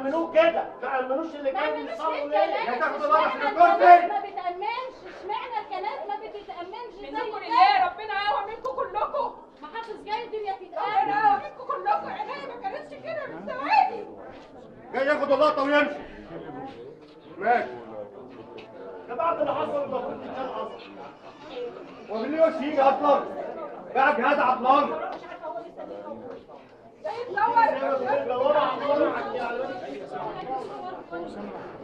يأمنوه كده ما يأمنوش اللي ما كانوا عملوش بيصلوا ليه ليه الكنائس تاخدوا بالك اشمعنى من الكرسي؟ الكنائس ما بتأمنش اشمعنى الكنائس ما بتتأمنش زي منكم الناس؟ لله ربنا قوى منكم كلكم محافظ جاي الدنيا ربنا تتأمن قوى منكم كلكم عينيا ما كانتش كده من ثواني جاي ياخد اللقطه ويمشي ماشي ده بعد اللي حصل المفروض كان حصل ومين وش يجي اصلا بقى جهاز عطلان جاي تدور بيدوروا على الورق على الإعلان. الكنائس